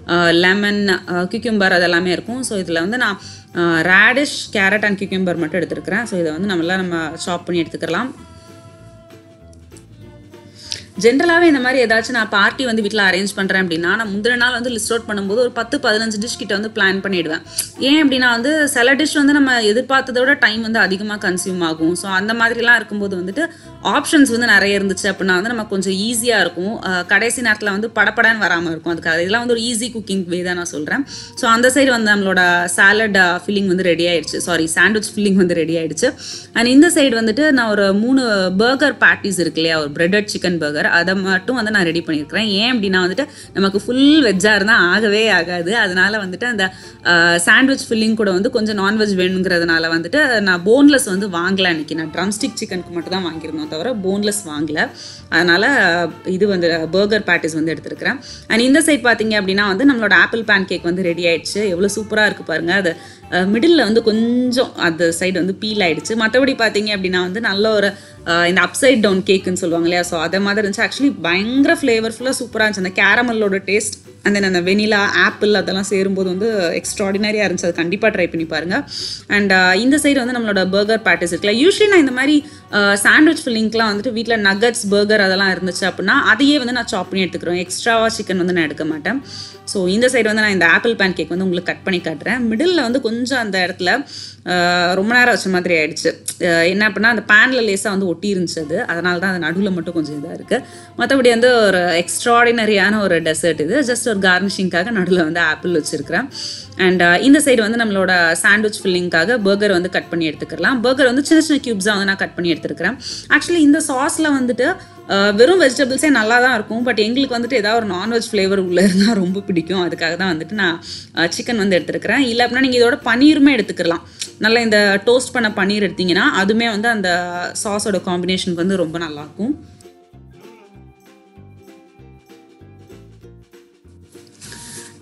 லெமன் கியூக்கும்பர் அதெல்லாமே இருக்கும் ஸோ இதில் வந்து நான் ரேடிஷ் கேரட் அண்ட் கியூக்கும்பர் மட்டும் எடுத்துருக்கிறேன் ஸோ இதை வந்து நம்மளாம் நம்ம சாப் பண்ணி எடுத்துக்கலாம் ஜென்ரலாகவே இந்த மாதிரி ஏதாச்சும் நான் பார்ட்டி வந்து வீட்டில் அரேஞ்ச் பண்ணுறேன் அப்படின்னா நான் முந்தின நாள் வந்து லிஸ்ட் அவுட் பண்ணும்போது ஒரு பத்து பதினஞ்சு டிஷ் கிட்ட வந்து பிளான் பண்ணிடுவேன் ஏன் அப்படின்னா வந்து சில டிஷ் வந்து நம்ம எதிர்பார்த்ததை விட டைம் வந்து அதிகமாக கன்சியூம் ஆகும் ஸோ அந்த மாதிரிலாம் இருக்கும்போது வந்துட்டு ஆப்ஷன்ஸ் வந்து நிறைய இருந்துச்சு அப்படின்னா வந்து நமக்கு கொஞ்சம் ஈஸியாக இருக்கும் அஹ் கடைசி நேரத்தில் வந்து படப்படன்னு வராமல் இருக்கும் அதுக்காக இதெல்லாம் வந்து ஒரு ஈஸி குக்கிங் வே தான் நான் சொல்கிறேன் ஸோ அந்த சைடு வந்து நம்மளோட சாலட் ஃபில்லிங் வந்து ரெடி ஆயிடுச்சு சாரி சாண்ட்விச் ஃபில்லிங் வந்து ரெடி ஆயிடுச்சு அண்ட் இந்த சைடு வந்துட்டு நான் ஒரு மூணு பர்கர் பேட்டிஸ் இருக்கு இல்லையா ஒரு பிரெட்டட் சிக்கன் பர்கர் அதை மட்டும் வந்து நான் ரெடி பண்ணியிருக்கிறேன் ஏன் அப்படின்னா வந்துட்டு நமக்கு ஃபுல் வெஜ்ஜாக இருந்தால் ஆகவே ஆகாது அதனால வந்துட்டு அந்த சாண்ட்விச் ஃபில்லிங் கூட வந்து கொஞ்சம் நான்வெஜ் வேணுங்கிறதுனால வந்துட்டு நான் போன்லெஸ் வந்து வாங்கல அன்னைக்கு நான் ட்ரம்ஸ்டிக் சிக்கனுக்கு மட்டும் தான் வாங்கியிருந்தோம் தவிர போன்லெஸ் வாங்கல அதனால இது வந்து பர்கர் பேட்டிஸ் வந்து எடுத்திருக்கிறேன் அண்ட் இந்த சைட் பார்த்தீங்க அப்படின்னா வந்து நம்மளோட ஆப்பிள் பேன் கேக் வந்து ரெடி ஆயிடுச்சு எவ்வளோ சூப்பராக இருக்குது பாருங்க அது மிடில் வந்து கொஞ்சம் அந்த சைடு வந்து பீல் ஆயிடுச்சு மற்றபடி பார்த்தீங்க அப்படின்னா வந்து நல்ல ஒரு அஹ், இந்த அப்சைட் டவுன் கேக்குன்னு சொல்லுவாங்க இல்லையா ஸோ அதை மாதிரி இருந்துச்சு ஆக்சுவலி பயங்கர ஃப்ளேவர்ஃபுல்லாக சூப்பராக இருந்துச்சு அந்த கேரமலோட டேஸ்ட் அண்ட் தென் அந்த வெனிலா ஆப்பிள் அதெல்லாம் சேரும்போது வந்து எக்ஸ்ட்ராடினரியாக இருந்துச்சு அது கண்டிப்பாக ட்ரை பண்ணி பாருங்கள் அண்ட் இந்த சைடு வந்து நம்மளோட பர்கர் பேட்டிஸ் இருக்குல்ல யூஸ்வலி நான் இந்த மாதிரி சாண்ட்விச் ஃபில்லிங்க்லாம் வந்துட்டு வீட்டில் நகட்ஸ் பர்கர் அதெல்லாம் இருந்துச்சு அப்படின்னா அதையே வந்து நான் சாப் பண்ணி எடுத்துக்கிறேன் எக்ஸ்ட்ராவாக சிக்கன் வந்து நான் எடுக்க மாட்டேன் ஸோ இந்த சைடு வந்து நான் இந்த ஆப்பிள் பேன் கேக் வந்து உங்களுக்கு கட் பண்ணி காட்டுறேன் மிடில் வந்து கொஞ்சம் அந்த இடத்துல அஹ், ரொம்ப நேரம் வச்ச மாதிரி ஆயிடுச்சு அஹ், என்ன அப்படின்னா அந்த பேனில் லேசாக வந்து ஒட்டி இருந்துச்சு அது அதனால தான் அது நடுவில் மட்டும் கொஞ்சம் இதாக இருக்குது மற்றபடி வந்து ஒரு எக்ஸ்ட்ராடினரியான ஒரு டெசர்ட் இது ஜஸ்ட் ஒரு கார்னிஷிங்காக நடுவில் வந்து ஆப்பிள் வச்சுருக்கிறேன் அண்ட் இந்த சைடு வந்து நம்மளோட சாண்ட்விச் ஃபில்லிங்காக பர்கர் வந்து கட் பண்ணி எடுத்துக்கலாம் பர்கர் வந்து சின்ன சின்ன க்யூப்ஸாக வந்து நான் கட் பண்ணி எடுத்துருக்கிறேன் ஆக்சுவலி இந்த சாஸில் வந்துட்டு அஹ், வெறும் வெஜிடபிள்ஸே நல்லா தான் இருக்கும் பட் எங்களுக்கு வந்துட்டு ஏதாவது ஒரு நான்வெஜ் ஃப்ளேவர் உள்ளே இருந்தால் ரொம்ப பிடிக்கும் அதுக்காக தான் வந்துட்டு நான் சிக்கன் வந்து எடுத்துருக்கிறேன் இல்லை அப்படின்னா நீங்கள் இதோட பன்னீருமே எடுத்துக்கலாம் நல்லா இந்த டோஸ்ட் பண்ண பன்னீர் எடுத்தீங்கன்னா அதுவுமே வந்து அந்த சாஸோட காம்பினேஷனுக்கு வந்து ரொம்ப நல்லாயிருக்கும்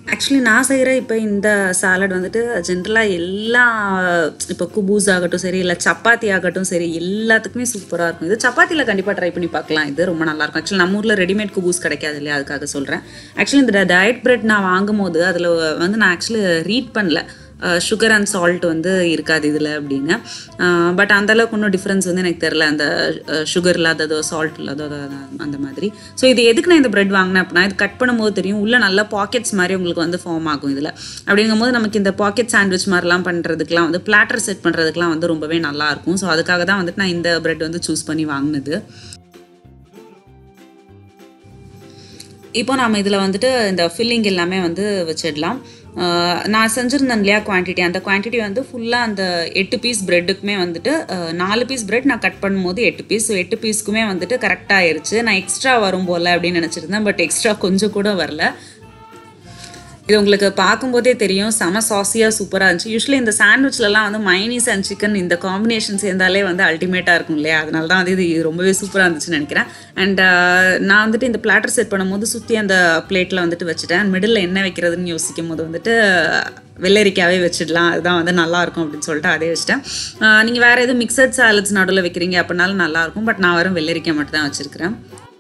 ஆக்சுவலி நான் செய்கிற இப்போ இந்த சாலட் வந்துட்டு ஜென்ரலாக எல்லா இப்போ குபூஸ் ஆகட்டும் சரி இல்லை சப்பாத்தி ஆகட்டும் சரி எல்லாத்துக்குமே சூப்பராக இருக்கும் இது சப்பாத்தியில் கண்டிப்பாக ட்ரை பண்ணி பார்க்கலாம் இது ரொம்ப நல்லாயிருக்கும் ஆக்சுவலி நம்ம ஊரில் ரெடிமேட் குபூஸ் கிடைக்காது இல்லையா அதுக்காக சொல்கிறேன் ஆக்சுவலி இந்த டயட் பிரெட் நான் வாங்கும் போது அதில் வந்து நான் ஆக்சுவலி ரீட் பண்ணல சுகர் அண்ட் சால்ட் வந்து இருக்காது இதில் அப்படின்னு பட் அந்தளவுக்கு ஒன்றும் டிஃப்ரென்ஸ் வந்து எனக்கு தெரில அந்த சுகர் இல்லாததோ சால்ட் இல்லாததோ அது- அந்த மாதிரி ஸோ இது எதுக்கு நான் இந்த பிரெட் வாங்கினேன் அப்படின்னா இது கட் பண்ணும்போது தெரியும் உள்ள நல்ல பாக்கெட்ஸ் மாதிரி உங்களுக்கு வந்து ஃபார்ம் ஆகும் இதில் அப்படிங்கும்போது நமக்கு இந்த பாக்கெட் சாண்ட்விச் மாதிரிலாம் பண்ணுறதுக்குலாம் வந்து பிளாட்டர் செட் பண்ணுறதுக்குலாம் வந்து ரொம்பவே நல்லா இருக்கும் ஸோ அதுக்காக தான் வந்துட்டு நான் இந்த பிரெட் வந்து சூஸ் பண்ணி வாங்கினது இப்போ நாம் இதில் வந்துட்டு இந்த ஃபில்லிங் எல்லாமே வந்து வச்சிடலாம் ஆஹ் நான் செஞ்சுருந்தேன் இல்லையா குவான்டிட்டி அந்த குவான்டிட்டி வந்து ஃபுல்லாக அந்த எட்டு பீஸ் ப்ரெட்டுக்குமே வந்துட்டு ஆஹ் நாலு பீஸ் பிரெட் நான் கட் பண்ணும்போது எட்டு பீஸ் ஸோ எட்டு பீஸ்க்குமே வந்துட்டு கரெக்டாக ஆயிருச்சு நான் எக்ஸ்ட்ரா வரும் போல் அப்படின்னு நினச்சிருந்தேன் பட் எக்ஸ்ட்ரா கொஞ்சம் கூட வரல இது உங்களுக்கு பார்க்கும்போதே தெரியும் செம சாசியாக சூப்பராக இருந்துச்சு யூஸ்வலி இந்த சாண்ட்விச்லலாம் வந்து மைனீஸ் அண்ட் சிக்கன் இந்த காம்பினேஷன் சேர்ந்தாலே வந்து அல்டிமேட்டாக இருக்கும் இல்லையா அதனால தான் வந்து இது ரொம்பவே சூப்பராக இருந்துச்சுன்னு நினைக்கிறேன் அண்ட் நான் வந்துட்டு இந்த பிளாட்டர் செட் பண்ணும்போது சுற்றி அந்த பிளேட்டில் வந்துட்டு வச்சுட்டேன் அண்ட் மிடில் என்ன வைக்கிறதுன்னு யோசிக்கும் போது வந்துட்டு வெள்ளரிக்காவே வச்சிடலாம் அதுதான் வந்து நல்லா இருக்கும் அப்படின்னு சொல்லிட்டு அதே வச்சுட்டேன் நீங்கள் வேறு எதுவும் மிக்சட் சாலட்ஸ் நடுவில் வைக்கிறீங்க அப்படின்னாலும் நல்லாயிருக்கும் பட் நான் வெறும் வெள்ளரிக்காய் மட்டும் தான் வச்சுருக்கிறேன்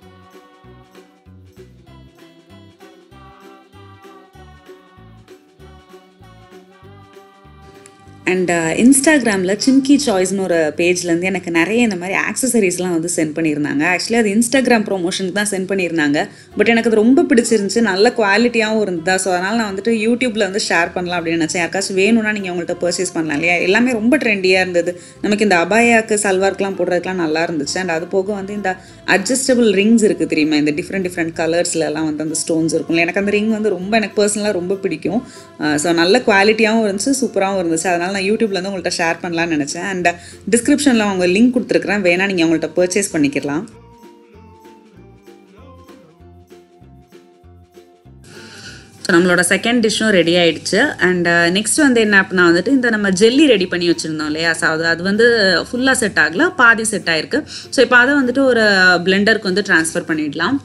அண்ட் இன்ஸ்டாகிராமில் சிம்கி சாய்ஸ்னு ஒரு பேஜ்லேருந்து எனக்கு நிறைய இந்த மாதிரி ஆக்சசரிஸ்லாம் வந்து சென்ட் பண்ணியிருந்தாங்க ஆக்சுவலி அது இன்ஸ்டாகிராம் ப்ரொமோஷனுக்கு தான் சென்ட் பண்ணியிருந்தாங்க பட் எனக்கு அது ரொம்ப பிடிச்சிருந்துச்சு நல்ல குவாலிட்டியாகவும் இருந்ததா ஸோ அதனால் நான் வந்துட்டு யூடியூப்பில் வந்து ஷேர் பண்ணலாம் அப்படின்னு நினச்சேன் யாருக்காச்சும் வேணும்னா நீங்கள் உங்கள்கிட்ட பர்ச்சேஸ் பண்ணலாம் இல்லையா எல்லாமே ரொம்ப ட்ரெண்டியாக இருந்தது நமக்கு இந்த அபாயாக்கு சல்வார்க்கெலாம் போடுறதுக்குலாம் நல்லா இருந்துச்சு அண்ட் அது போக வந்து இந்த அட்ஜஸ்டபிள் ரிங்ஸ் இருக்குது தெரியுமா இந்த டிஃப்ரெண்ட் டிஃப்ரெண்ட் கலர்ஸ்லலாம் வந்து அந்த ஸ்டோன்ஸ் இருக்கும் எனக்கு அந்த ரிங் வந்து ரொம்ப எனக்கு பர்சனலாக ரொம்ப பிடிக்கும் ஸோ நல்ல குவாலிட்டியாகவும் இருந்துச்சு சூப்பராகவும் இருந்துச்சு அதனால் நான் யூடியூப்ல வந்து உங்கள்கிட்ட ஷேர் பண்ணலாம்னு நினச்சேன் அண்ட் டிஸ்கிரிப்ஷனில் அவங்க லிங்க் கொடுத்துருக்குறேன் வேணால் நீங்கள் உங்கள்கிட்ட பர்ச்சேஸ் பண்ணிக்கலாம் ஸோ நம்மளோட செகண்ட் டிஷ்ஷும் ரெடி ஆயிடுச்சு அண்ட் நெக்ஸ்ட் வந்து என்ன அப்படின்னா வந்துட்டு இந்த நம்ம ஜெல்லி ரெடி பண்ணி வச்சுருந்தோம் இல்லையா ஸோ அது அது வந்து ஃபுல்லாக செட் ஆகல பாதி செட் ஆயிருக்கு ஸோ இப்போ அதை வந்துட்டு ஒரு பிளெண்டருக்கு வந்து ட்ரான்ஸ்ஃபர் பண்ணிடலாம்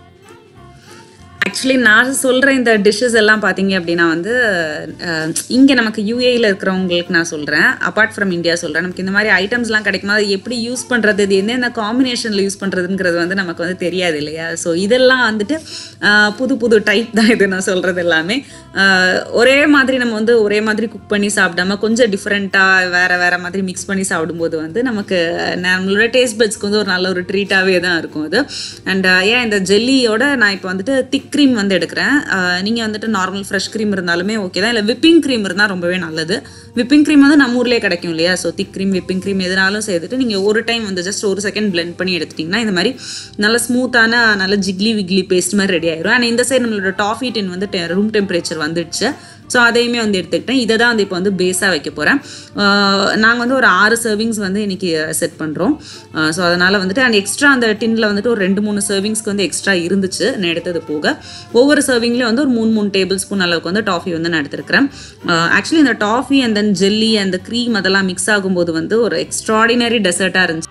ஆக்சுவலி நான் சொல்கிற இந்த டிஷ்ஷஸ் எல்லாம் பார்த்தீங்க அப்படின்னா வந்து இங்கே நமக்கு யூஏயில் இருக்கிறவங்களுக்கு நான் சொல்கிறேன் அப்பார்ட் ஃப்ரம் இந்தியா சொல்கிறேன் நமக்கு இந்த மாதிரி ஐட்டம்ஸ்லாம் கிடைக்குமா அது எப்படி யூஸ் பண்ணுறது இது எந்தெந்த காம்பினேஷனில் யூஸ் பண்ணுறதுங்கிறது வந்து நமக்கு வந்து தெரியாது இல்லையா ஸோ இதெல்லாம் வந்துட்டு அஹ், புது புது டைப் தான் இது நான் சொல்கிறது எல்லாமே அஹ், ஒரே மாதிரி நம்ம வந்து ஒரே மாதிரி குக் பண்ணி சாப்பிடாம கொஞ்சம் டிஃப்ரெண்ட்டாக வேறு வேறு மாதிரி மிக்ஸ் பண்ணி சாப்பிடும்போது வந்து நமக்கு நம்மளோட டேஸ்ட் பட்ஸ்க்கு வந்து ஒரு நல்ல ஒரு ட்ரீட்டாகவே தான் இருக்கும் அது அண்ட் ஏன் இந்த ஜெல்லியோட நான் இப்போ வந்துட்டு திக் க்ரீம் வந்து எடுக்கிறேன் நீங்கள் வந்துட்டு நார்மல் ஃப்ரெஷ் க்ரீம் இருந்தாலுமே ஓகே தான் இல்லை விப்பிங் க்ரீம் இருந்தால் ரொம்பவே நல்லது விப்பிங் க்ரீம் வந்து நம்ம ஊர்லேயே கிடைக்கும் இல்லையா so thick cream whipping cream எதுனாலும் சேர்த்துட்டு நீங்கள் ஒரு டைம் வந்து ஜஸ்ட் ஒரு செகண்ட் blend பண்ணி எடுத்துட்டிங்கன்னா இந்த மாதிரி நல்ல ஸ்மூத்தான நல்ல ஜிக்லி விக்லி பேஸ்ட் மாதிரி ரெடி ஆயிரும் ஆனால் இந்த சைடு நம்மளோட டாஃபி டின் வந்து ரூம் டெம்பரேச்சர் வந்துடுச்சு ஸோ அதையுமே வந்து எடுத்துக்கிட்டேன் இதை தான் வந்து இப்போ வந்து பேஸாக வைக்க போகிறேன் நாங்கள் வந்து ஒரு ஆறு சர்விங்ஸ் வந்து இன்னைக்கு செட் பண்ணுறோம் ஸோ அதனால் வந்துட்டு அண்ட் எக்ஸ்ட்ரா அந்த டின்னில் வந்துட்டு ஒரு ரெண்டு மூணு சர்விங்ஸ்க்கு வந்து எக்ஸ்ட்ரா இருந்துச்சு நான் எடுத்தது போக ஒவ்வொரு சர்விங்லேயும் வந்து ஒரு மூணு மூணு டேபிள் ஸ்பூன் அளவுக்கு வந்து டாஃபி வந்து நான் எடுத்திருக்கிறேன் ஆக்சுவலி இந்த டாஃபி அண்ட் தென் ஜெல்லி அந்த க்ரீம் அதெல்லாம் மிக்ஸ் ஆகும்போது வந்து ஒரு எக்ஸ்ட்ராடினரி டெசர்ட்டாக இருந்துச்சு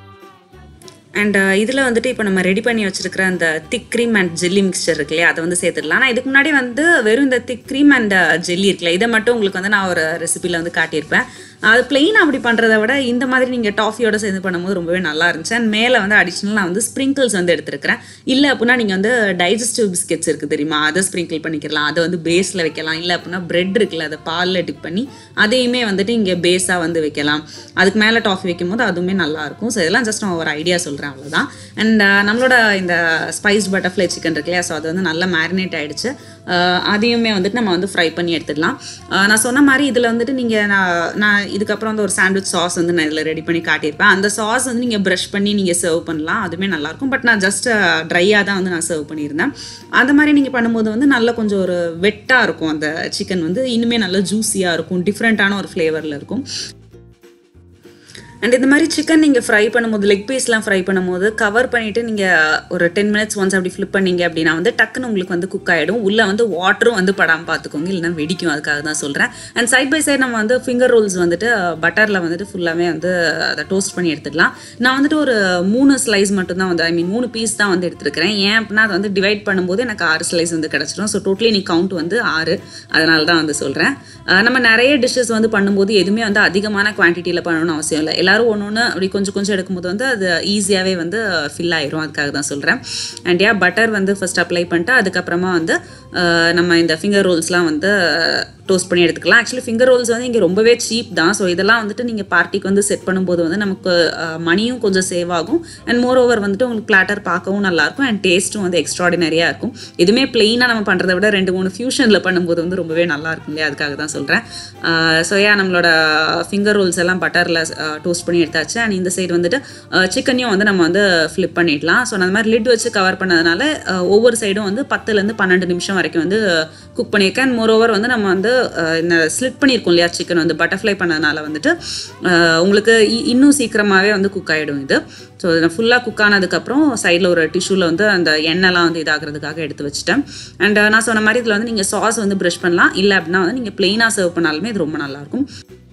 அண்ட் இதில் வந்துட்டு இப்போ நம்ம ரெடி பண்ணி வச்சிருக்கிற அந்த thick cream and jelly mixture இருக்கு இல்லையா அதை வந்து சேர்த்துடலாம் ஆனால் இதுக்கு முன்னாடி வந்து வெறும் இந்த திக் க்ரீம் அண்ட் ஜெல்லி இருக்குல்ல இதை மட்டும் உங்களுக்கு வந்து நான் ஒரு ரெசிபியில் வந்து காட்டியிருப்பேன் அது பிளெயின் அப்படி பண்ணுறத விட இந்த மாதிரி நீங்கள் டாஃபியோட சேர்ந்து பண்ணும்போது ரொம்பவே நல்லா இருந்துச்சு அண்ட் மேலே வந்து அடிஷ்னல் நான் வந்து ஸ்ப்ரிங்கிள்ஸ் வந்து எடுத்திருக்கிறேன் இல்லை அப்படின்னா நீங்கள் வந்து டைஜஸ்டிவ் பிஸ்கெட்ஸ் இருக்குது தெரியுமா அதை ஸ்ப்ரிங்கிள் பண்ணிக்கலாம் அதை வந்து பேஸில் வைக்கலாம் இல்லை அப்படின்னா பிரெட் இருக்குல்ல அதை பாலில் டிப் பண்ணி அதையுமே வந்துட்டு இங்கே பேஸாக வந்து வைக்கலாம் அதுக்கு மேலே டாஃபி வைக்கும்போது அதுவுமே நல்லா இருக்கும் ஸோ இதெல்லாம் ஜஸ்ட் நான் ஒரு ஐடியா சொல்கிறேன் அவ்வளோதான் அண்ட் நம்மளோட இந்த ஸ்பைஸ்ட் பட்டர்ஃப்ளை சிக்கன் இருக்கு இல்லையா ஸோ அது வந்து நல்லா மேரினேட் ஆயிடுச்சு அஹ் அதையுமே வந்துட்டு நம்ம வந்து ஃப்ரை பண்ணி எடுத்துடலாம் அஹ் நான் சொன்ன மாதிரி இதில் வந்துட்டு நீங்கள் நான் நான் இதுக்கப்புறம் வந்து ஒரு சாண்ட்விச் சாஸ் வந்து நான் இதில் ரெடி பண்ணி காட்டியிருப்பேன் அந்த சாஸ் வந்து நீங்கள் ப்ரஷ் பண்ணி நீங்கள் சர்வ் பண்ணலாம் அதுவுமே நல்லாயிருக்கும் பட் நான் ஜஸ்ட் ட்ரையாக தான் வந்து நான் சர்வ் பண்ணியிருந்தேன் அந்த மாதிரி நீங்கள் பண்ணும்போது வந்து நல்ல கொஞ்சம் ஒரு வெட்டாக இருக்கும் அந்த சிக்கன் வந்து இன்னுமே நல்ல ஜூஸியாக இருக்கும் டிஃப்ரெண்ட்டான ஒரு ஃப்ளேவரில் இருக்கும் அண்ட் இந்த மாதிரி சிக்கன் நீங்கள் ஃப்ரை பண்ணும்போது லெக் பீஸ்லாம் ஃப்ரை பண்ணும்போது கவர் பண்ணிவிட்டு நீங்கள் ஒரு டென் மினிட்ஸ் ஒன்ஸ் அப்படி ஃப்ளிப் பண்ணீங்க அப்படின்னா வந்து டக்குன்னு உங்களுக்கு வந்து குக் ஆகிடும் உள்ளே வந்து வாட்டரும் வந்து படாமல் பார்த்துக்கோங்க இல்லைன்னா வெடிக்கும் அதுக்காக தான் சொல்கிறேன் அண்ட் சைட் பை சைட் நம்ம வந்து ஃபிங்கர் ரோல்ஸ் வந்துட்டு பட்டரில் வந்துட்டு ஃபுல்லாகவே வந்து அதை டோஸ்ட் பண்ணி எடுத்துக்கலாம் நான் வந்துட்டு ஒரு மூணு ஸ்லைஸ் மட்டும் தான் வந்து ஐ மீன் மூணு பீஸ் தான் வந்து எடுத்துருக்கிறேன் ஏன் அப்படின்னா அதை வந்து டிவைட் பண்ணும்போது எனக்கு ஆறு ஸ்லைஸ் வந்து கிடச்சிரும் ஸோ டோட்டலி நீ கவுண்ட் வந்து ஆறு அதனால தான் வந்து சொல்கிறேன் நம்ம நிறைய டிஷ்ஷஸ் வந்து பண்ணும்போது எதுவுமே வந்து அதிகமான குவான்டிட்டியில் பண்ணணும்னு அவசியம் இல்லை எல்லாரும் ஒன்று ஒன்று அப்படி கொஞ்சம் கொஞ்சம் எடுக்கும்போது வந்து அது ஈஸியாகவே வந்து ஃபில் ஆயிரும் அதுக்காக தான் சொல்கிறேன் அண்ட் யா பட்டர் வந்து ஃபர்ஸ்ட் அப்ளை பண்ணிட்டு அதுக்கப்புறமா வந்து அஹ், நம்ம இந்த ஃபிங்கர் ரோல்ஸ்லாம் வந்து டோஸ்ட் பண்ணி எடுத்துக்கலாம் ஆக்சுவலி ஃபிங்கர் ரோல்ஸ் வந்து இங்கே ரொம்பவே சீப் தான் ஸோ இதெல்லாம் வந்துட்டு நீங்கள் பார்ட்டிக்கு வந்து செட் பண்ணும்போது வந்து நமக்கு மணியும் கொஞ்சம் சேவ் ஆகும் அண்ட் மோர் ஓவர் வந்துட்டு உங்களுக்கு பிளாட்டர் பார்க்கவும் நல்லாயிருக்கும் அண்ட் டேஸ்ட்டும் வந்து எக்ஸ்ட்ராடினரியாக இருக்கும் எதுவுமே பிளெயினாக நம்ம பண்ணுறதை விட ரெண்டு மூணு ஃபியூஷனில் பண்ணும்போது வந்து ரொம்பவே நல்லா இருக்கும் இல்லையா அதுக்காக தான் சொல்கிறேன் ஸோ ஏன் நம்மளோட ஃபிங்கர் ரோல்ஸ் எல்லாம் பட்டரில் டோஸ்ட் பண்ணி எடுத்தாச்சு அண்ட் இந்த சைடு வந்துட்டு சிக்கனையும் வந்து நம்ம வந்து ஃப்ளிப் பண்ணிடலாம் ஸோ நான் அந்த மாதிரி லிட் வச்சு கவர் பண்ணதுனால அஹ், ஒவ்வொரு சைடும் வந்து பத்துலேருந்து பன்னெண்டு நிமிஷம் வரைக்கும் வந்து குக் பண்ணியிருக்கேன் அண்ட் மோர் ஓவர் வந்து நம்ம வந்து அஹ், இந்த ஸ்லிட் பண்ணியிருக்கோம் இல்லையா சிக்கன் வந்து பட்டர்ஃப்ளை பண்ணதுனால வந்துட்டு அஹ், உங்களுக்கு இ- இன்னும் சீக்கிரமாகவே வந்து குக் ஆகிடும் இது ஸோ ஃபுல்லாக குக் ஆனதுக்கப்புறம் சைடில் ஒரு டிஷ்யூவில் வந்து அந்த எண்ணெய்லாம் வந்து இதாகிறதுக்காக எடுத்து வச்சுட்டேன் அண்ட் நான் சொன்ன மாதிரி இதில் வந்து நீங்கள் சாஸ் வந்து ப்ரஷ் பண்ணலாம் இல்லை அப்படின்னா வந்து நீங்கள் ப்ளெயினாக சர்வ் பண்ணாலுமே இது ரொம்ப நல்லாயிருக்கும்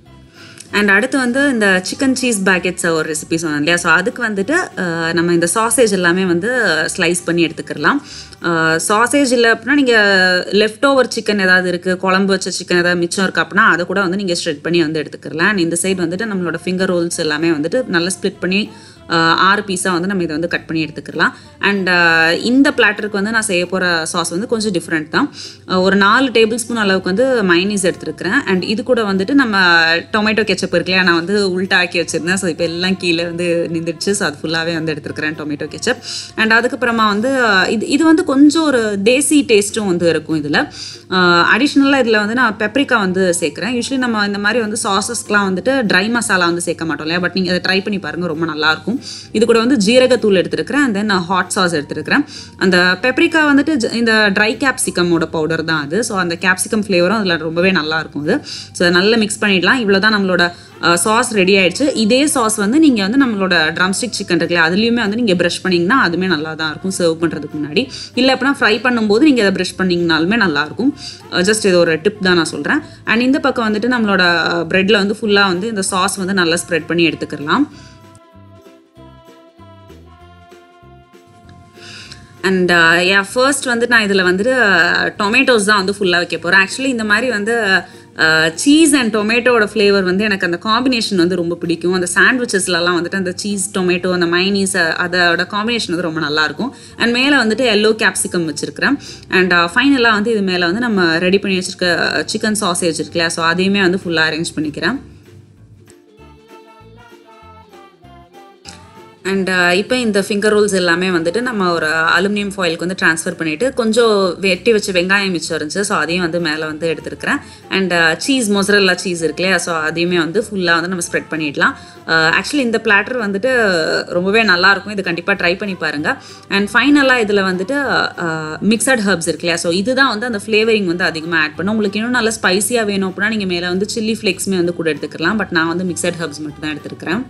அண்ட் அடுத்து வந்து இந்த சிக்கன் சீஸ் பேக்கெட்ஸ் ஒரு ரெசிபி சொன்னேன் இல்லையா ஸோ அதுக்கு வந்துட்டு அஹ், நம்ம இந்த சாசேஜ் எல்லாமே வந்து ஸ்லைஸ் பண்ணி எடுத்துக்கலாம் சாசேஜ் இல்லை அப்படின்னா நீங்கள் லெஃப்ட் ஓவர் சிக்கன் ஏதாவது இருக்குது குழம்பு வச்ச சிக்கன் ஏதாவது மிச்சம் இருக்குது அப்படின்னா அதை கூட வந்து நீங்கள் ஸ்ட்ரெட் பண்ணி வந்து எடுத்துக்கலாம் அண்ட் இந்த சைடு வந்துட்டு நம்மளோட ஃபிங்கர் ரோல்ஸ் எல்லாமே வந்துட்டு நல்லா ஸ்ப்ளிட் பண்ணி ஆஹ் ஆறு பீஸாக வந்து நம்ம இதை வந்து கட் பண்ணி எடுத்துக்கலாம் அண்ட் இந்த பிளாட்டருக்கு வந்து நான் செய்ய போகிற சாஸ் வந்து கொஞ்சம் டிஃப்ரெண்ட் தான் ஆஹ் ஒரு நாலு டேபிள் ஸ்பூன் அளவுக்கு வந்து மைனீஸ் எடுத்துருக்கிறேன் அண்ட் இது கூட வந்துட்டு நம்ம டொமேட்டோ கெச்சப் இருக்கு இல்லையா நான் வந்து உள்டா ஆக்கி வச்சுருந்தேன் ஸோ இப்போ எல்லாம் கீழே வந்து நின்றுடுச்சு ஸோ அது ஃபுல்லாகவே வந்து எடுத்துருக்கிறேன் டொமேட்டோ கெச்சப் அண்ட் அதுக்கப்புறமா வந்து ஆஹ் இது இது வந்து கொஞ்சம் ஒரு தேசி டேஸ்ட்டும் வந்து இருக்கும் இதில் அடிஷ்னலாக இதில் வந்து நான் பெப்ரிக்கா வந்து சேர்க்குறேன் யூஸ்வலி நம்ம இந்த மாதிரி வந்து சாசஸ்க்குலாம் வந்துட்டு ட்ரை மசாலா வந்து சேர்க்க மாட்டோம் இல்லையா பட் நீங்கள் அதை ட்ரை பண்ணி பாருங்கள் ரொம்ப நல்லாயிருக்கும் இது கூட வந்து ஜீரகத்தூள் எடுத்துருக்கிறேன் அண்ட் தென் ஹாட் சாஸ் எடுத்துருக்கிறேன் அந்த பெப்ரிக்கா வந்துட்டு ஜ- இந்த ட்ரை கேப்சிகமோட பவுடர் தான் அது ஸோ அந்த கேப்சிகம் ஃப்ளேவரும் அதில் ரொம்பவே நல்லா இருக்கும் அது ஸோ அதை நல்லா மிக்ஸ் பண்ணிடலாம் இவ்வளோ தான் நம்மளோட சாஸ் ரெடி ஆயிடுச்சு இதே சாஸ் வந்து நீங்கள் வந்து நம்மளோட ட்ரம்ஸ்டிக் சிக்கன் இருக்குல்ல அதுலேயுமே வந்து நீங்கள் ப்ரஷ் பண்ணிங்கன்னா அதுவுமே நல்லா தான் இருக்கும் சர்வ் பண்ணுறதுக்கு முன்னாடி இல்லை அப்படின்னா ஃப்ரை பண்ணும்போது நீங்கள் அதை ப்ரஷ் பண்ணிங்கனாலுமே நல்லாயிருக்கும் ஜஸ்ட் இது ஒரு டிப் தான் நான் சொல்கிறேன் அண்ட் இந்த பக்கம் வந்துட்டு நம்மளோட ப்ரெட்டில் வந்து ஃபுல்லாக வந்து இந்த சாஸ் வந்து நல்லா ஸ்ப்ரெட் பண்ணி எடுத்துக்கலாம் அண்ட் யா ஃபர்ஸ்ட் வந்து நான் இதில் வந்துட்டு டொமேட்டோஸ் தான் வந்து ஃபுல்லாக வைக்க போகிறேன் ஆக்சுவலி இந்த மாதிரி வந்து சீஸ் அண்ட் டொமேட்டோட ஃப்ளேவர் வந்து எனக்கு அந்த காம்பினேஷன் வந்து ரொம்ப பிடிக்கும் அந்த சாண்ட்விச்சஸ்லலாம் வந்துட்டு அந்த சீஸ் டொமேட்டோ அந்த மைனீஸ் அதோட காம்பினேஷன் வந்து ரொம்ப நல்லாயிருக்கும் அண்ட் மேலே வந்துட்டு எல்லோ கேப்சிகம் வச்சுருக்கிறேன் அண்ட் ஃபைனலாக வந்து இது மேலே வந்து நம்ம ரெடி பண்ணி வச்சுருக்க சிக்கன் சாசேஜ் இருக்குல்லையா ஸோ அதையுமே வந்து ஃபுல்லாக அரேஞ்ச் பண்ணிக்கிறேன் அண்ட் இப்போ இந்த ஃபிங்கர் ரோல்ஸ் எல்லாமே வந்துட்டு நம்ம ஒரு அலுமினியம் ஃபாயிலுக்கு வந்து ட்ரான்ஸ்ஃபர் பண்ணிவிட்டு கொஞ்சம் வெட்டி வச்ச வெங்காயம் மிச்சம் இருந்துச்சு ஸோ அதையும் வந்து மேலே வந்து எடுத்துருக்கிறேன் அண்ட் சீஸ் மொசரல்லா சீஸ் இருக்கு இல்லையா ஸோ அதையுமே வந்து ஃபுல்லாக வந்து நம்ம ஸ்ப்ரெட் பண்ணிடலாம் ஆக்சுவலி இந்த பிளாட்டர் வந்துட்டு ரொம்பவே நல்லாயிருக்கும் இது கண்டிப்பாக ட்ரை பண்ணி பாருங்கள் அண்ட் ஃபைனலாக இதில் வந்துட்டு மிக்சட் ஹர்ப்ஸ் இருக்கு இல்லையா ஸோ இதுதான் வந்து அந்த ஃப்ளேவரிங் வந்து அதிகமாக ஆட் பண்ணும் உங்களுக்கு இன்னும் நல்லா ஸ்பைசியாக வேணும் அப்படின்னா நீங்கள் மேலே வந்து சில்லி ஃப்ளேக்ஸுமே வந்து கூட எடுத்துக்கலாம் பட் நான் வந்து மிக்சட் ஹர்ப்ஸ் மட்டும் தான் எடுத்துருக்கிறேன்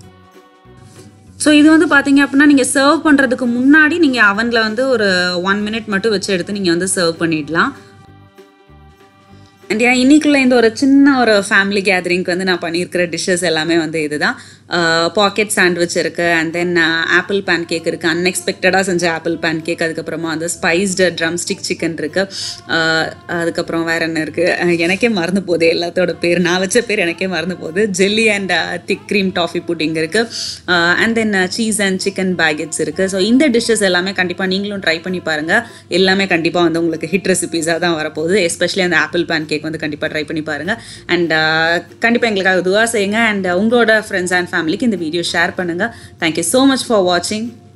ஸோ இது வந்து பார்த்தீங்க அப்படின்னா நீங்கள் சர்வ் பண்ணுறதுக்கு முன்னாடி நீங்கள் அவனில் வந்து ஒரு ஒன் மினிட் மட்டும் வச்சு எடுத்து நீங்கள் வந்து சர்வ் பண்ணிடலாம் அண்ட் ஏன் இன்னைக்குள்ள இந்த ஒரு சின்ன ஒரு ஃபேமிலி கேதரிங்க்கு வந்து நான் பண்ணியிருக்கிற டிஷ்ஷஸ் எல்லாமே வந்து இதுதான் பாக்கெட் சாண்ட்விச் இருக்குது and then apple pan cake இருக்குது அன்எக்ஸ்பெக்டடாக செஞ்ச ஆப்பிள் பேன் கேக் அதுக்கப்புறமா வந்து ஸ்பைஸ்டு ட்ரம் ஸ்டிக் சிக்கன் இருக்குது அதுக்கப்புறம் வேறு என்ன இருக்குது எனக்கே மறந்து போகுது எல்லாத்தோட பேர் நான் வச்ச பேர் எனக்கே மறந்து போகுது jelly and thick cream toffee pudding இருக்குது and then cheese and chicken packets இருக்குது ஸோ இந்த டிஷ்ஷஸ் எல்லாமே கண்டிப்பாக நீங்களும் ட்ரை பண்ணி பாருங்கள் எல்லாமே கண்டிப்பாக வந்து உங்களுக்கு ஹிட் ரெசிபீஸாக தான் வரப்போகுது எஸ்பெஷலி அந்த ஆப்பிள் பேன் கேக் வந்து கண்டிப்பாக ட்ரை பண்ணி பாருங்கள் அண்ட் கண்டிப்பாக எங்களுக்காக துவா செய்யுங்க அண்ட் உங்களோட ஃப்ரெண்ட்ஸ் அண்ட் ஃபேமிலிக்கு இந்த வீடியோ ஷேர் பண்ணுங்கள் தேங்க்யூ ஸோ மச் ஃபார் வாட்சிங்